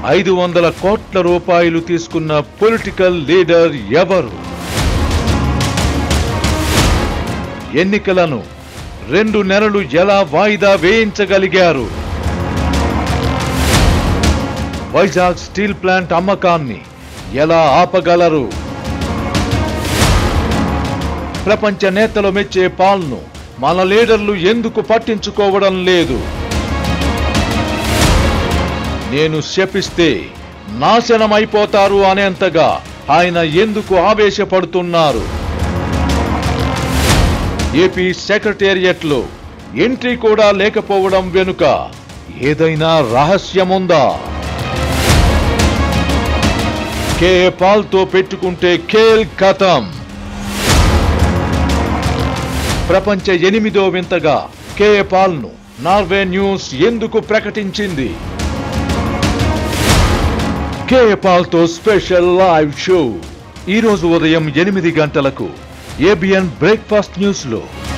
ఐదు వందల కోట్ల రూపాయలు తీసుకున్న పొలిటికల్ లీడర్ ఎవరు ఎన్నికలను రెండు నెలలు ఎలా వాయిదా వేయించగలిగారు వైజాగ్ స్టీల్ ప్లాంట్ అమ్మకాన్ని ఎలా ఆపగలరు ప్రపంచ నేతలు మెచ్చే పాల్ను మన లీడర్లు ఎందుకు పట్టించుకోవడం లేదు నేను శపిస్తే నాశనమైపోతారు అనేంతగా ఆయన ఎందుకు ఆవేశపడుతున్నారు ఏపీ సెక్రటేరియట్లో ఎంట్రీ కూడా లేకపోవడం వెనుక ఏదైనా రహస్యముందా కే పాల్తో పెట్టుకుంటే ఖేల్ ఖతం ప్రపంచ ఎనిమిదో వింతగా కే పాల్ను నార్వే న్యూస్ ఎందుకు ప్రకటించింది కే పాల్తో స్పెషల్ లైవ్ షో ఈ రోజు ఉదయం ఎనిమిది గంటలకు ఏబిఎన్ బ్రేక్ఫాస్ట్ న్యూస్ లో